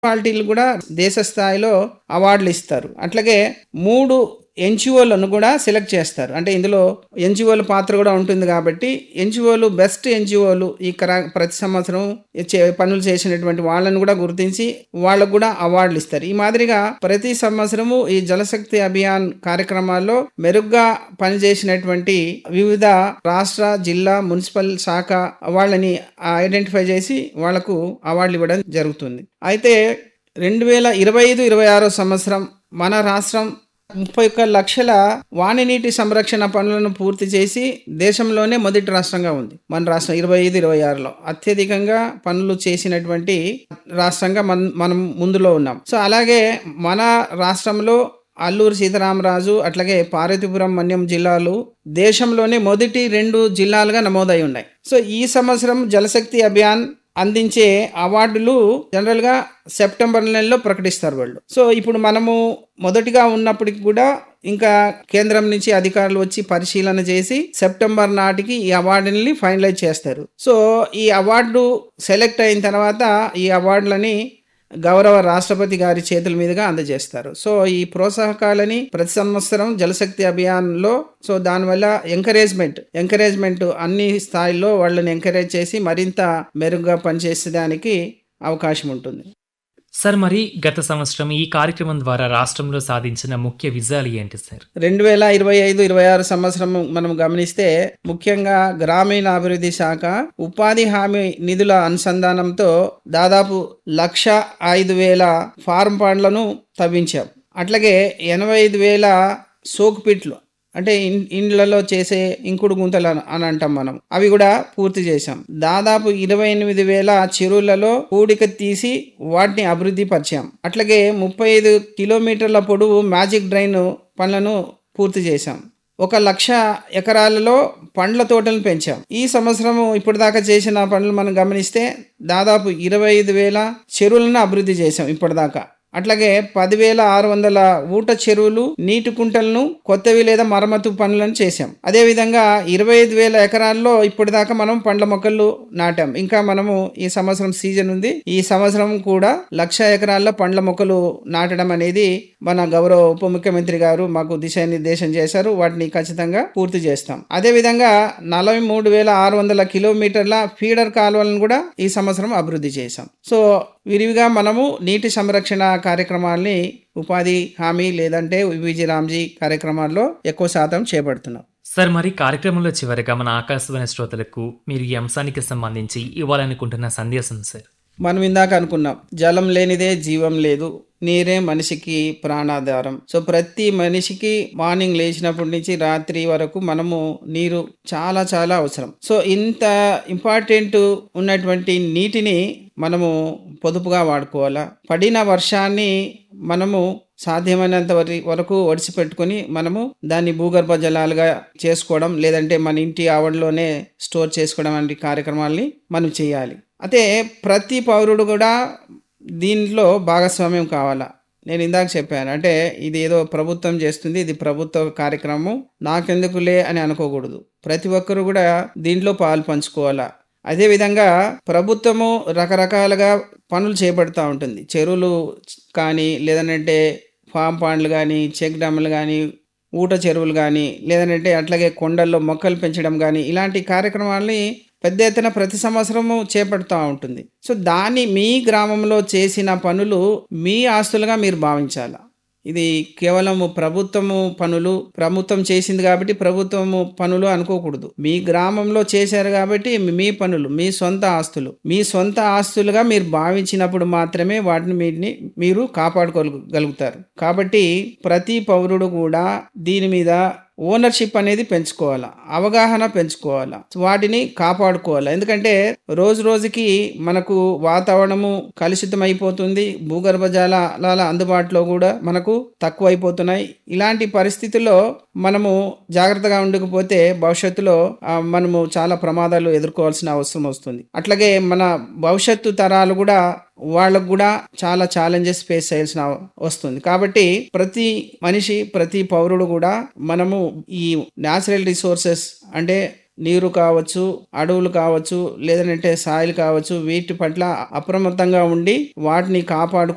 మున్సిపాలిటీలు కూడా దేశ స్థాయిలో అవార్డులు ఇస్తారు అట్లాగే మూడు ఎన్జిఓలను కూడా సెలెక్ట్ చేస్తారు అంటే ఇందులో ఎన్జిఓల పాత్ర కూడా ఉంటుంది కాబట్టి ఎన్జిఓలు బెస్ట్ ఎన్జిఓలు ఈ కరా ప్రతి సంవత్సరం చే- పనులు చేసినటువంటి వాళ్ళని కూడా గుర్తించి వాళ్ళకు కూడా అవార్డులు ఇస్తారు ఈ మాదిరిగా ప్రతి సంవత్సరము ఈ జలశక్తి అభియాన్ కార్యక్రమాల్లో మెరుగ్గా పనిచేసినటువంటి వివిధ రాష్ట్ర జిల్లా మున్సిపల్ శాఖ వాళ్ళని ఐడెంటిఫై చేసి వాళ్లకు అవార్డులు ఇవ్వడం జరుగుతుంది అయితే రెండు వేల ఇరవై ఐదు ఇరవై ఆరో సంవత్సరం మన రాష్ట్రం ముప్పై ఒక్క లక్షల వాణినీటి సంరక్షణ పనులను పూర్తి చేసి దేశంలోనే మొదటి రాష్ట్రంగా ఉంది మన రాష్ట్రం ఇరవై ఐదు ఇరవై ఆరులో అత్యధికంగా పనులు చేసినటువంటి రాష్ట్రంగా మన మనం ముందులో ఉన్నాం సో అలాగే మన రాష్ట్రంలో అల్లూరు సీతారామరాజు అట్లాగే పార్వతీపురం మన్యం జిల్లాలు దేశంలోనే మొదటి రెండు జిల్లాలుగా నమోదై ఉన్నాయి సో ఈ సంవత్సరం జలశక్తి అభియాన్ అందించే అవార్డులు జనరల్గా సెప్టెంబర్ నెలలో ప్రకటిస్తారు వాళ్ళు సో ఇప్పుడు మనము మొదటిగా ఉన్నప్పటికి కూడా ఇంకా కేంద్రం నుంచి అధికారులు వచ్చి పరిశీలన చేసి సెప్టెంబర్ నాటికి ఈ అవార్డుని ఫైనలైజ్ చేస్తారు సో ఈ అవార్డు సెలెక్ట్ అయిన తర్వాత ఈ అవార్డులని గౌరవ రాష్ట్రపతి గారి చేతుల మీదుగా అందజేస్తారు సో ఈ ప్రోత్సాహకాలని ప్రతి సంవత్సరం జలశక్తి అభియాన్లో సో దానివల్ల ఎంకరేజ్మెంట్ ఎంకరేజ్మెంట్ అన్ని స్థాయిల్లో వాళ్ళని ఎంకరేజ్ చేసి మరింత మెరుగ్గా పనిచేసేదానికి అవకాశం ఉంటుంది సార్ మరి గత సంవత్సరం ఈ కార్యక్రమం ద్వారా రాష్ట్రంలో సాధించిన ముఖ్య విజయాలు ఏంటి సార్ రెండు వేల ఇరవై ఐదు ఇరవై ఆరు సంవత్సరం మనం గమనిస్తే ముఖ్యంగా గ్రామీణ అభివృద్ధి శాఖ ఉపాధి హామీ నిధుల అనుసంధానంతో దాదాపు లక్ష ఐదు వేల ఫార్మ్ పండ్లను తవ్వించాం అట్లాగే ఎనభై ఐదు వేల సోకు పిట్లు అంటే ఇన్- ఇండ్లలో చేసే ఇంకుడు గుంతలు అని- అని అంటాం మనం అవి కూడా పూర్తి చేశాం దాదాపు ఇరవై ఎనిమిది వేల చెరువులలో కూడిక తీసి వాటిని అభివృద్ధి పరిచాం అట్లాగే ముప్పై ఐదు కిలోమీటర్ల పొడవు మ్యాజిక్ డ్రైన్ పనులను పూర్తి చేశాం ఒక లక్ష ఎకరాలలో పండ్ల తోటలను పెంచాం ఈ సంవత్సరం ఇప్పటిదాకా చేసిన పనులు మనం గమనిస్తే దాదాపు ఇరవై ఐదు వేల చెరువులను అభివృద్ధి చేశాం ఇప్పటిదాకా అట్లాగే పదివేల ఆరు వందల ఊట చెరువులు నీటి కుంటలను కొత్తవి లేదా మరమ్మతు పనులను చేశాం అదేవిధంగా ఇరవై ఐదు వేల ఎకరాల్లో ఇప్పటిదాకా మనం పండ్ల మొక్కలు నాటాం ఇంకా మనము ఈ సంవత్సరం సీజన్ ఉంది ఈ సంవత్సరం కూడా లక్ష ఎకరాల్లో పండ్ల మొక్కలు నాటడం అనేది మన గౌరవ ఉప ముఖ్యమంత్రి గారు మాకు దిశానిర్దేశం చేశారు వాటిని ఖచ్చితంగా పూర్తి చేస్తాం అదేవిధంగా నలభై మూడు వేల ఆరు వందల కిలోమీటర్ల ఫీడర్ కాలువలను కూడా ఈ సంవత్సరం అభివృద్ధి చేశాం సో విరివిగా మనము నీటి సంరక్షణ కార్యక్రమాల్ని ఉపాధి హామీ లేదంటే విజయ రామ్జీ కార్యక్రమాల్లో ఎక్కువ శాతం చేపడుతున్నాం సార్ మరి కార్యక్రమంలో చివరిగా మన ఆకాశవాణి శ్రోతలకు మీరు ఈ అంశానికి సంబంధించి ఇవ్వాలనుకుంటున్న సందేశం సార్ మనం ఇందాక అనుకున్నాం జలం లేనిదే జీవం లేదు నీరే మనిషికి ప్రాణాధారం సో ప్రతి మనిషికి మార్నింగ్ లేచినప్పటి నుంచి రాత్రి వరకు మనము నీరు చాలా చాలా అవసరం సో ఇంత ఇంపార్టెంట్ ఉన్నటువంటి నీటిని మనము పొదుపుగా వాడుకోవాలా పడిన వర్షాన్ని మనము సాధ్యమైనంత వరి- వరకు ఒడిసిపెట్టుకొని మనము దాన్ని భూగర్భ జలాలుగా చేసుకోవడం లేదంటే మన ఇంటి ఆవడలోనే స్టోర్ చేసుకోవడం వంటి కార్యక్రమాల్ని మనం చేయాలి అయితే ప్రతి పౌరుడు కూడా దీంట్లో భాగస్వామ్యం కావాలా నేను ఇందాక చెప్పాను అంటే ఇది ఏదో ప్రభుత్వం చేస్తుంది ఇది ప్రభుత్వ కార్యక్రమం నాకెందుకులే అని అనుకోకూడదు ప్రతి ఒక్కరు కూడా దీంట్లో పాలు పంచుకోవాలా అదేవిధంగా ప్రభుత్వము రకరకాలుగా పనులు చేపడుతూ ఉంటుంది చెరువులు కానీ లేదనంటే ఫామ్ పాండ్లు కానీ చెక్ డ్యాములు కానీ ఊట చెరువులు కానీ లేదంటే అట్లాగే కొండల్లో మొక్కలు పెంచడం కానీ ఇలాంటి కార్యక్రమాల్ని పెద్ద ఎత్తున ప్రతి సంవత్సరము చేపడుతూ ఉంటుంది సో దాన్ని మీ గ్రామంలో చేసిన పనులు మీ ఆస్తులుగా మీరు భావించాలి ఇది కేవలము ప్రభుత్వము పనులు ప్రభుత్వం చేసింది కాబట్టి ప్రభుత్వము పనులు అనుకోకూడదు మీ గ్రామంలో చేశారు కాబట్టి మీ పనులు మీ సొంత ఆస్తులు మీ సొంత ఆస్తులుగా మీరు భావించినప్పుడు మాత్రమే వాటిని మీటిని మీరు కాపాడుకోగలుగుతారు కాబట్టి ప్రతి పౌరుడు కూడా దీని మీద ఓనర్షిప్ అనేది పెంచుకోవాలా అవగాహన పెంచుకోవాలా వాటిని కాపాడుకోవాలా ఎందుకంటే రోజు రోజుకి మనకు వాతావరణము కలుషితం అయిపోతుంది భూగర్భ జలాల అందుబాటులో కూడా మనకు తక్కువ అయిపోతున్నాయి ఇలాంటి పరిస్థితుల్లో మనము జాగ్రత్తగా ఉండకపోతే భవిష్యత్తులో ఆ, మనము చాలా ప్రమాదాలు ఎదుర్కోవాల్సిన అవసరం వస్తుంది అట్లాగే మన భవిష్యత్తు తరాలు కూడా వాళ్ళకు కూడా చాలా ఛాలెంజెస్ ఫేస్ చేయాల్సిన వస్తుంది కాబట్టి ప్రతి మనిషి ప్రతి పౌరుడు కూడా మనము ఈ న్యాచురల్ రిసోర్సెస్ అంటే నీరు కావచ్చు అడవులు కావచ్చు లేదంటే సాయిల్ కావచ్చు వీటి పట్ల అప్రమత్తంగా ఉండి వాటిని కాపాడుకు